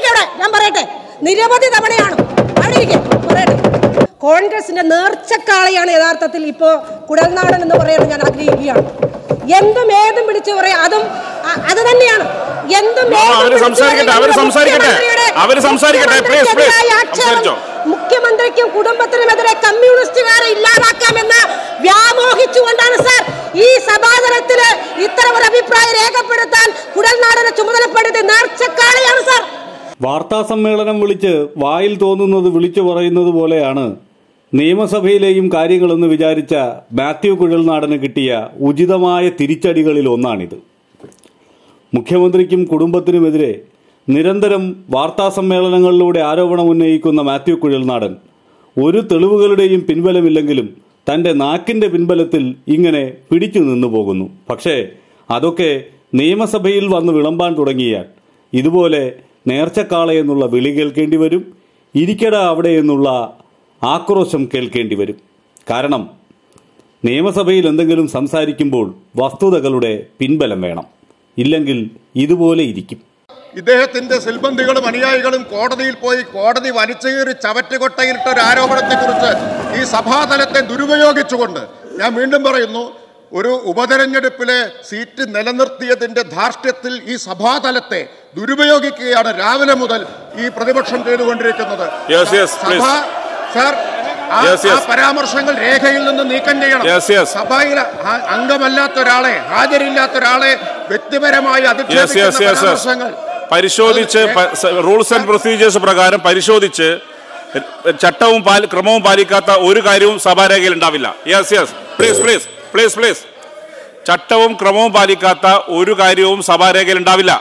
അവിടെ ഞാൻ പറയട്ടെ നിരവധി തവണയാണ് അവിടെ ഇരിക്കെ പറയട്ടെ കോൺഗ്രസിന്റെ നേർച്ചക്കാളയാണ് യഥാർത്ഥത്തിൽ ഇപ്പോ കുടൽനാടൻ എന്ന് പറയുന്നത് ഞാൻ ആഗ്രഹിക്കുകയാണ് എന്തും ഏതും വിളിച്ചു പറയാം അതും അ- അത് തന്നെയാണ് എന്തും മാമ, ഏതും അവര് വിളിച്ചു സംസാരിക്കട്ടെ, പറയുന്ന അവര് സംസാരിക്കട്ടെ. മുഖ്യമന്ത്രിയുടെ- അവര് സംസാരിക്കട്ടെ. Please, please. മുഖ്യമന്ത്രിക്കെതിരായ ആക്ഷേപം സംസാരിച്ചോ. മുഖ്യമന്ത്രിക്കും കുടുംബത്തിനുമെതിരെ കമ്മ്യൂണിസ്റ്റുകാരെ ഇല്ലാതാക്കാമെന്ന് വ്യാമോഹിച്ചുകൊണ്ടാണ് സാർ ഈ സഭാതലത്തില് ഇത്തരം ഒരു അഭിപ്രായം രേഖപ്പെടുത്താൻ കുടൽനാടനെ ചുമതലപ്പെടുത്തി നേർച്ചക്കാളെയാണ് സാർ വാർത്താ സമ്മേളനം വിളിച്ച് വായിൽ തോന്നുന്നത് വിളിച്ചു പറയുന്നത് പോലെയാണ് നിയമസഭയിലെയും കാര്യങ്ങളെന്ന് വിചാരിച്ച മാത്യു കുഴൽനാടന് കിട്ടിയ ഉചിതമായ തിരിച്ചടികളിൽ ഒന്നാണിത് മുഖ്യമന്ത്രിക്കും കുടുംബത്തിനുമെതിരെ നിരന്തരം വാർത്താ സമ്മേളനങ്ങളിലൂടെ ആരോപണം ഉന്നയിക്കുന്ന മാത്യു കുഴൽനാടൻ ഒരു തെളിവുകളുടെയും പിൻബലമില്ലെങ്കിലും തന്റെ നാക്കിന്റെ പിൻബലത്തിൽ ഇങ്ങനെ പിടിച്ചു നിന്നു പോകുന്നു പക്ഷേ അതൊക്കെ നിയമസഭയിൽ വന്ന് വിളമ്പാൻ തുടങ്ങിയാൽ ഇതുപോലെ നേർച്ചക്കാളെ എന്നുള്ള വിളി കേൾക്കേണ്ടി വരും ഇരിക്കട അവിടെ എന്നുള്ള ആക്രോശം കേൾക്കേണ്ടി വരും കാരണം നിയമസഭയിൽ എന്തെങ്കിലും സംസാരിക്കുമ്പോൾ വസ്തുതകളുടെ പിൻബലം വേണം ഇല്ലെങ്കിൽ ഇതുപോലെ ഇരിക്കും ഇദ്ദേഹത്തിന്റെ സിൽബന്ധികളും അനുയായികളും കോടതിയിൽ പോയി കോടതി വലിച്ചുകീറി ചവറ്റുകൊട്ടയിലിട്ട ഒരു ആരോപണത്തെക്കുറിച്ച് ഈ സഭാതലത്തെ ദുരുപയോഗിച്ചുകൊണ്ട് ഞാൻ വീണ്ടും പറയുന്നു ഒരു ഉപതെരഞ്ഞെടുപ്പിലെ സീറ്റ് നിലനിർത്തിയതിന്റെ ധാർഷ്ട്യത്തിൽ ഈ സഭാതലത്തെ ദുരുപയോഗിക്കുകയാണ് രാവിലെ മുതൽ ഈ പ്രതിപക്ഷം ചെയ്തുകൊണ്ടിരിക്കുന്നത് Yes, yes, please. സഭ സാർ ആ- Yes, ആ yes. പരാമർശങ്ങൾ രേഖയിൽ നിന്ന് നീക്കം ചെയ്യണം Yes, yes. സഭയിൽ അ- അംഗമല്ലാത്ത ഒരാളെ ഹാജരില്ലാത്ത ഒരാളെ വ്യക്തിപരമായി യെസ് യെസ് അധിക്ഷേപിക്കുന്ന യെസ് യെസ് പരാമർശങ്ങൾ പരിശോധിച്ച് റൂൾസ് ആൻഡ് പ്രൊസീജിയേഴ്സ് പ്രകാരം പരിശോധിച്ച് ചട്ടവും പാലി ക്രമവും പാലിക്കാത്ത ഒരു കാര്യവും സഭാരേഖയിൽ ഉണ്ടാവില്ല yes yes please please please please ചട്ടവും ക്രമവും പാലിക്കാത്ത ഒരു കാര്യവും സഭാരേഖയിൽ ഉണ്ടാവില്ല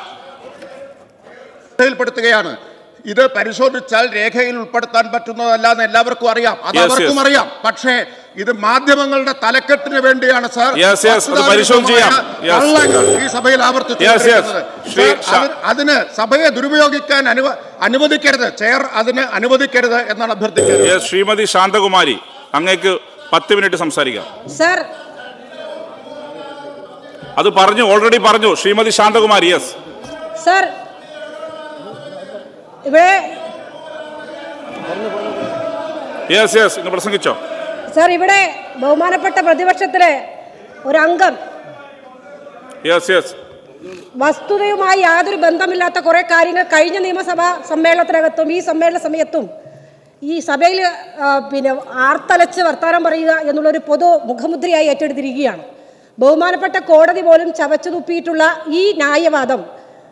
ശ്രദ്ധയിൽപ്പെടുത്തുകയാണ് ഇത് പരിശോധിച്ചാൽ രേഖയിൽ ഉൾപ്പെടുത്താൻ പറ്റുന്നതല്ല എന്ന് എല്ലാവർക്കും അറിയാം അത് Yes, അവർക്കും yes. അറിയാം പക്ഷേ ഇത് മാധ്യമങ്ങളുടെ തലക്കെട്ടിന് വേണ്ടിയാണ് സാർ Yes, yes, അത് പരിശോധിച്ച് ചെയ്യാം. Yes. കള്ളങ്ങൾ ഈ സഭയിൽ ആവർത്തിച്ചു Yes, yes. ശ്രീ ഷാ- അതിന് സഭയെ ദുരുപയോഗിക്കാൻ അനുവ അനുവദിക്കരുത് ചെയർ അതിന് അനുവദിക്കരുത് എന്നാണ് അഭ്യർത്ഥിക്കുന്നത് Yes, ശ്രീമതി ശാന്തകുമാരി അങ്ങേക്ക് പത്ത് മിനിറ്റ് സംസാരിക്കാം സാർ അത് പറഞ്ഞു ഓൾറെഡി പറഞ്ഞു ശ്രീമതി ശാന്തകുമാരി യെസ് സാർ ഇവിടെ യെസ് യെസ് ഇന്ന് പ്രസംഗിച്ചോ സാർ ഇവിടെ ബഹുമാനപ്പെട്ട പ്രതിപക്ഷത്തിലെ ഒരു അംഗം യെസ് യെസ് വസ്തുതയുമായി യാതൊരു ബന്ധമില്ലാത്ത കുറെ കാര്യങ്ങൾ കഴിഞ്ഞ നിയമസഭാ സമ്മേളനത്തിനകത്തും ഈ സമ്മേളന സമയത്തും ഈ സഭയിൽ ആ, പിന്നെ ആർത്തലച്ച് വർത്താനം പറയുക എന്നുള്ളൊരു പൊതു മുഖമുദ്രയായി ഏറ്റെടുത്തിരിക്കുകയാണ് ബഹുമാനപ്പെട്ട കോടതി പോലും ചവച്ചു തുപ്പിയിട്ടുള്ള ഈ ന്യായവാദം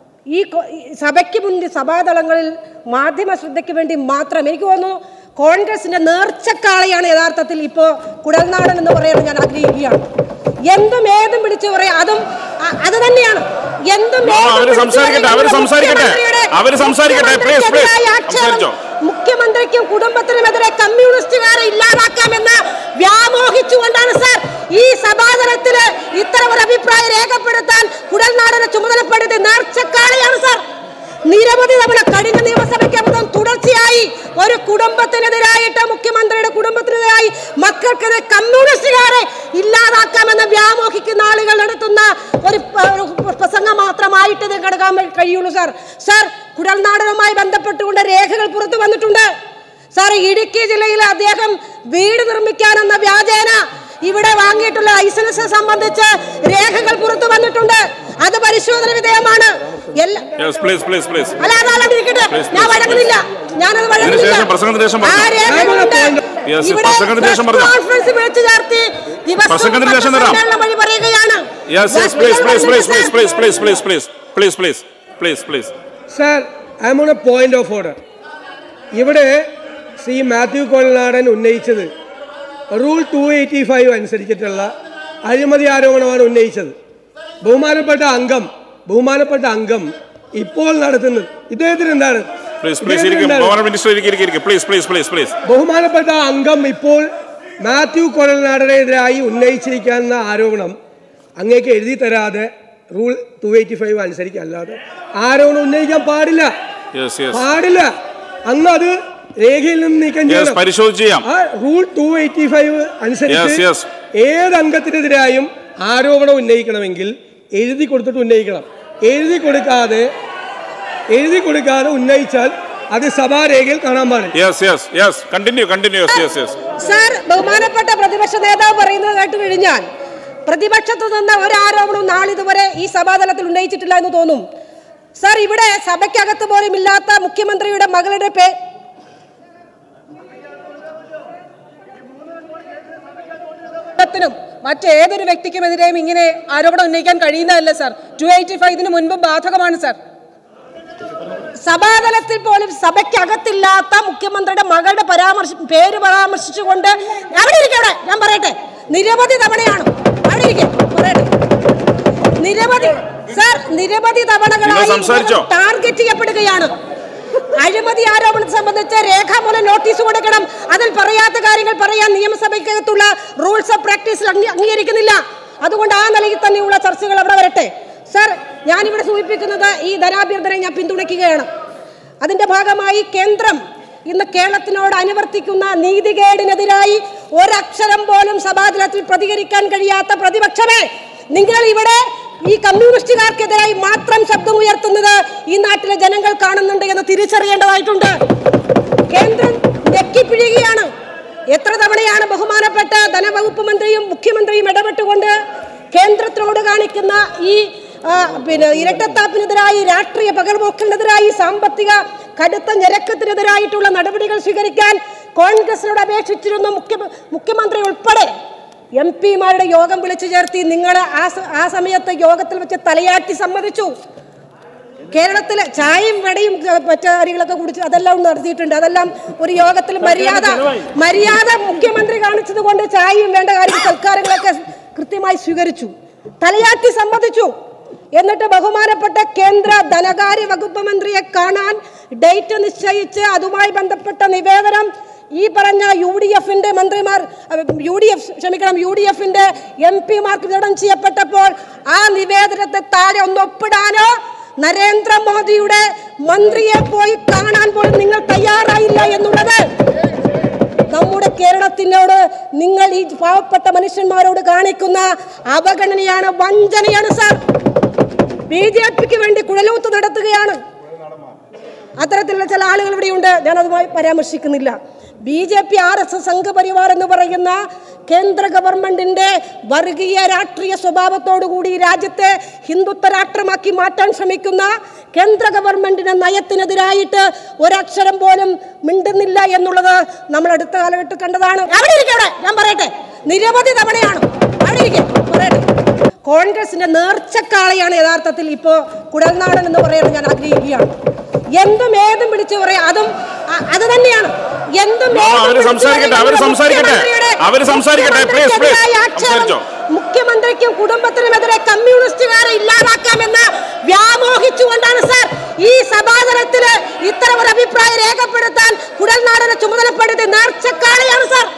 ഈ കൊ- ഈ സഭയ്ക്ക് മുന്നിൽ സഭാതലങ്ങളിൽ മാധ്യമ ശ്രദ്ധയ്ക്ക് വേണ്ടി മാത്രം എനിക്ക് തോന്നുന്നു കോൺഗ്രസിന്റെ നേർച്ചക്കാളയാണ് യഥാർത്ഥത്തിൽ ഇപ്പോൾ കുടൽനാടൻ എന്ന് പറയുന്നത് ഞാൻ ആഗ്രഹിക്കുകയാണ് എന്തും ഏതും വിളിച്ചു പറയാം അതും അ- അത് തന്നെയാണ് എന്തും മാമ, ഏതും അവര് വിളിച്ചു സംസാരിക്കട്ടെ, പറയുന്ന അവര് സംസാരിക്കട്ടെ. മുഖ്യമന്ത്രിയുടെ- അവര് സംസാരിക്കട്ടെ. Please, please. മുഖ്യമന്ത്രിക്കെതിരായ ആക്ഷേപം സംസാരിച്ചോ. മുഖ്യമന്ത്രിക്കും കുടുംബത്തിനുമെതിരെ കമ്മ്യൂണിസ്റ്റുകാരെ ഇല്ലാതാക്കാമെന്ന് വ്യാമോഹിച്ചുകൊണ്ടാണ് സാർ ഈ സഭാതലത്തില് ഇത്തരം ഒരു അഭിപ്രായം രേഖപ്പെടുത്താൻ കുടൽനാടനെ ചുമതലപ്പെടുത്തി നേർച്ചക്കാളെയാണ് സാർ നിരവധി തവണ കഴിഞ്ഞ നിയമസഭയ്ക്കകത്തും തുടർച്ചയായി ഒരു കുടുംബത്തിനെതിരായിട്ട് മുഖ്യമന്ത്രിയുടെ കുടുംബത്തിനെതിരായി മക്കൾക്കെതിരെ കമ്മ്യൂണിസ്റ്റുകാരെ ഇല്ലാതാക്കാമെന്ന് വ്യാമോഹിക്കുന്ന ആളുകൾ നടത്തുന്ന ഒരു പ- ഒരു പ്രസംഗം മാത്രമായിട്ട് ഇത് കടക്കാൻ വ- കഴിയുള്ളൂ സാർ സാർ കുടൽനാടനുമായി ബന്ധപ്പെട്ടുകൊണ്ട് രേഖകൾ പുറത്തു വന്നിട്ടുണ്ട് സാർ ഇടുക്കി ജില്ലയിൽ അദ്ദേഹം വീട് നിർമ്മിക്കാനെന്ന വ്യാജേന ഇവിടെ വാങ്ങിയിട്ടുള്ള ലൈസൻസ് സംബന്ധിച്ച് രേഖകൾ പുറത്തു വന്നിട്ടുണ്ട് അത് പരിശോധന വിധേയമാണ് എല്ലാ യെസ് പ്ലീസ് പ്ലീസ് പ്ലീസ് അല്ല അതല്ലാണ്ട് ഇരിക്കട്ടെ Please, ഞാൻ please, വഴങ്ങുന്നില്ല ഞാനത് വഴങ്ങുന്നില്ല ശേഷം പ്രസംഗത്തിന് ശേഷം ആ പറഞ്ഞോ. രേഖകളുണ്ട്. Yes, ഇവിടെ പ്രസംഗത്തിന് ശേഷം press പറഞ്ഞോ. കോൺഫറൻസ് വിളിച്ചു ചേർത്തി ദിവസവും പ്രസംഗത്തിന് ശേഷം തരാം. പത്രസമ്മേളനം വഴി പറയുകയാണ് yes yes please please please please please please please please please please please please sir I am on a point of order ഇവിടെ ശ്രീ മാത്യു കൊൽനാടൻ ഉന്നയിച്ചത് റൂൾ ടു എയ്റ്റി ഫൈവ് അനുസരിച്ചിട്ടുള്ള അഴിമതി ആരോപണമാണ് ഉന്നയിച്ചത് ബഹുമാനപ്പെട്ട അംഗം ബഹുമാനപ്പെട്ട അംഗം ഇപ്പോൾ നടത്തുന്നത് ഇദ്ദേഹത്തിന് എന്താണ് പ്ലീസ് പ്ലീസ് ഇദ്ദേഹത്തിന് ഇരിക്കും എന്താണ്? ഗവർണർ മിനിസ്റ്റർ ഇരിക്കും ഇരിക്കും പ്ലീസ് പ്ലീസ് പ്ലീസ് പ്ലീസ് ബഹുമാനപ്പെട്ട അംഗം ഇപ്പോൾ മാത്യു കൊഴൽനാടനെതിരായി ഉന്നയിച്ചിരിക്കുന്ന ആരോപണം അങ്ങേക്ക് എഴുതി തരാതെ റൂൾ ടു എയ്റ്റി ഫൈവ് അനുസരിക്കല്ലാതെ ആരോപണം ഉന്നയിക്കാൻ പാടില്ല യെസ് യെസ് പാടില്ല അന്ന് അത് രേഖയിൽ നിന്ന് നീക്കം യെസ് ചെയ്യണം പരിശോധിച്ച് ചെയ്യാം ആ rule two eighty five Yes, അനുസരിച്ച് yes. ഏത് അംഗത്തിനെതിരായും ആരോപണം ഉന്നയിക്കണമെങ്കിൽ എഴുതി കൊടുത്തിട്ട് ഉന്നയിക്കണം എഴുതി കൊടുക്കാതെ എഴുതി കൊടുക്കാതെ ഉന്നയിച്ചാൽ അത് സഭാരേഖയിൽ കാണാൻ പാടില്ല yes yes yes continue continue yes yes yes sir ബഹുമാനപ്പെട്ട പ്രതിപക്ഷ നേതാവ് പറയുന്നത് കേട്ട് കഴിഞ്ഞാൽ പ്രതിപക്ഷത്ത് നിന്ന് ഒരു ആരോപണവും നാളിതുവരെ ഈ സഭാതലത്തിൽ ഉന്നയിച്ചിട്ടില്ല എന്ന് തോന്നും സാർ ഇവിടെ സഭയ്ക്കകത്ത് പോലും ഇല്ലാത്ത മുഖ്യമന്ത്രിയുടെ മകളുടെ പേ ത്തിനും മറ്റേതൊരു വ്യക്തിക്കുമെതിരെയും ഇങ്ങനെ ആരോപണം ഉന്നയിക്കാൻ കഴിയുന്നതല്ല സാർ ടു എയ്റ്റി ഫൈവ് ഇതിന് മുൻപ് ബാധകമാണ് സാർ സഭാതലത്തിൽ പോലും സഭയ്ക്കകത്തില്ലാത്ത മുഖ്യമന്ത്രിയുടെ മകളുടെ പരാമർശ പേര് പരാമർശിച്ചുകൊണ്ട് അവിടെ ഇരിക്കെ അവിടെ ഞാൻ പറയട്ടെ നിരവധി തവണയാണ് അവിടെ ഇരിക്കെ പറയട്ടെ നിരവധി സാർ നിരവധി തവണകളായി നിങ്ങൾ സംസാരിച്ചോ? ടാർഗറ്റ് ചെയ്യപ്പെടുകയാണ് അഴിമതി ആരോപണത്തെ സംബന്ധിച്ച് രേഖാമൂലം നോട്ടീസ് കൊടുക്കണം അതിൽ പറയാത്ത കാര്യങ്ങൾ പറയാൻ നിയമസഭയ്ക്കകത്തുള്ള റൂൾസ് ഓഫ് പ്രാക്ടീസിൽ അംഗീ- അംഗീകരിക്കുന്നില്ല അതുകൊണ്ട് ആ നിലയിൽ തന്നെയുള്ള ചർച്ചകൾ അവിടെ വരട്ടെ സർ ഞാനിവിടെ സൂചിപ്പിക്കുന്നത് ഈ ധനാഭ്യർത്ഥനയെ ഞാൻ പിന്തുണയ്ക്കുകയാണ് അതിന്റെ ഭാഗമായി കേന്ദ്രം ഇന്ന് കേരളത്തിനോട് അനുവർത്തിക്കുന്ന നീതികേടിനെതിരായി ഒരക്ഷരം പോലും സഭാതലത്തിൽ പ്രതികരിക്കാൻ കഴിയാത്ത പ്രതിപക്ഷമേ നിങ്ങൾ ഇവിടെ ഈ കമ്മ്യൂണിസ്റ്റുകാർക്കെതിരായി മാത്രം ശബ്ദം ഉയർത്തുന്നത് ഈ നാട്ടിലെ ജനങ്ങൾ കാണുന്നുണ്ട് എന്ന് തിരിച്ചറിയേണ്ടതായിട്ടുണ്ട് കേന്ദ്രം ഞെക്കിപ്പിഴിയുകയാണ് എത്ര തവണയാണ് ബഹുമാനപ്പെട്ട ധനവകുപ്പ് മന്ത്രിയും മുഖ്യമന്ത്രിയും ഇടപെട്ടുകൊണ്ട് കേന്ദ്രത്തിനോട് കാണിക്കുന്ന ഈ ആ, പിന്നെ ഇരട്ടത്താപ്പിനെതിരായി രാഷ്ട്രീയ പകർപോക്കലിനെതിരായി സാമ്പത്തിക കടുത്ത ഞെരക്കത്തിനെതിരായിട്ടുള്ള നടപടികൾ സ്വീകരിക്കാൻ കോൺഗ്രസിനോട് അപേക്ഷിച്ചിരുന്നു മുഖ്യ മുഖ്യമന്ത്രി ഉൾപ്പെടെ എം പിമാരുടെ യോഗം വിളിച്ചു ചേർത്തി നിങ്ങൾ ആ സ- ആ സമയത്ത് യോഗത്തിൽ വെച്ച് തലയാട്ടി സമ്മതിച്ചു കേരളത്തിലെ ചായയും വടയും ക- മറ്റു കാര്യങ്ങളൊക്കെ കുടിച്ച് അതെല്ലാം നടത്തിയിട്ടുണ്ട് അതെല്ലാം ഒരു യോഗത്തിൽ മര്യാദ മര്യാദ മുഖ്യമന്ത്രി കാണിച്ചത് കൊണ്ട് ചായയും വേണ്ട കാര്യം സൽക്കാരങ്ങളൊക്കെ കൃത്യമായി സ്വീകരിച്ചു തലയാട്ടി സമ്മതിച്ചു എന്നിട്ട് ബഹുമാനപ്പെട്ട കേന്ദ്ര ധനകാര്യ വകുപ്പ് മന്ത്രിയെ കാണാൻ ഡേറ്റ് നിശ്ചയിച്ച് അതുമായി ബന്ധപ്പെട്ട നിവേദനം ഈ പറഞ്ഞ യു ഡി എഫിന്റെ മന്ത്രിമാർ യു ഡി എഫ് ക്ഷമിക്കണം യു ഡി എഫിന്റെ എം പിമാർക്ക് വിതരണം ചെയ്യപ്പെട്ടപ്പോൾ ആ നിവേദനത്തെ താഴെ ഒന്ന് ഒപ്പിടാനോ നരേന്ദ്രമോദിയുടെ മന്ത്രിയെ പോയി കാണാൻ പോലും നിങ്ങൾ തയ്യാറായില്ല എന്നുള്ളത് നമ്മുടെ കേരളത്തിനോട് നിങ്ങൾ ഈ പാവപ്പെട്ട മനുഷ്യന്മാരോട് കാണിക്കുന്ന അവഗണനയാണ് വഞ്ചനയാണ് സാർ ബി ജെ പിക്ക് വേണ്ടി കുഴലൂത്ത് നടത്തുകയാണ് അത്തരത്തിലുള്ള ചില ആളുകൾ ഇവിടെയുണ്ട് ഞാൻ അതുമായി പരാമർശിക്കുന്നില്ല B J P R S S Sangh Parivar എന്ന് പറയുന്ന കേന്ദ്ര ഗവൺമെന്റിന്റെ വർഗീയ രാഷ്ട്രീയ സ്വഭാവത്തോടുകൂടി ഈ രാജ്യത്തെ ഹിന്ദുത്വ രാഷ്ട്രമാക്കി മാറ്റാൻ ശ്രമിക്കുന്ന കേന്ദ്ര ഗവൺമെന്റിന്റെ നയത്തിനെതിരായിട്ട് ഒരക്ഷരം പോലും മിണ്ടുന്നില്ല എന്നുള്ളത് നമ്മൾ അടുത്ത കാലഘട്ടത്തിൽ കണ്ടതാണ് അവിടെ ഇരിക്കെ അവിടെ ഞാൻ പറയട്ടെ നിരവധി തവണയാണ് അവിടെ ഇരിക്കെ പറയട്ടെ കോൺഗ്രസിന്റെ നേർച്ചക്കാളയാണ് യഥാർത്ഥത്തിൽ ഇപ്പോ കുടൽനാടൻ എന്ന് പറയാൻ ഞാൻ ആഗ്രഹിക്കുകയാണ് എന്തും ഏതും പിടിച്ചു പറയാം അതും അ- അത് തന്നെയാണ് എന്തും No, ഏതും അവര് പിടിച്ചു സംസാരിക്കട്ടെ, പറയുന്ന അവര് സംസാരിക്കട്ടെ. മുഖ്യമന്ത്രിയുടെ- അവര് സംസാരിക്കട്ടെ. Please, please. മുഖ്യമന്ത്രിക്കെതിരായ ആക്ഷേപം സംസാരിച്ചോ. മുഖ്യമന്ത്രിക്കും കുടുംബത്തിനുമെതിരെ കമ്മ്യൂണിസ്റ്റുകാരെ ഇല്ലാതാക്കാമെന്ന് വ്യാമോഹിച്ചുകൊണ്ടാണ് സാർ ഈ സഭാതലത്തില് ഇത്തരം ഒരു അഭിപ്രായം രേഖപ്പെടുത്താൻ കുടൽനാടനെ ചുമതലപ്പെടുത്തി നേർച്ചക്കാളെയാണ് സാർ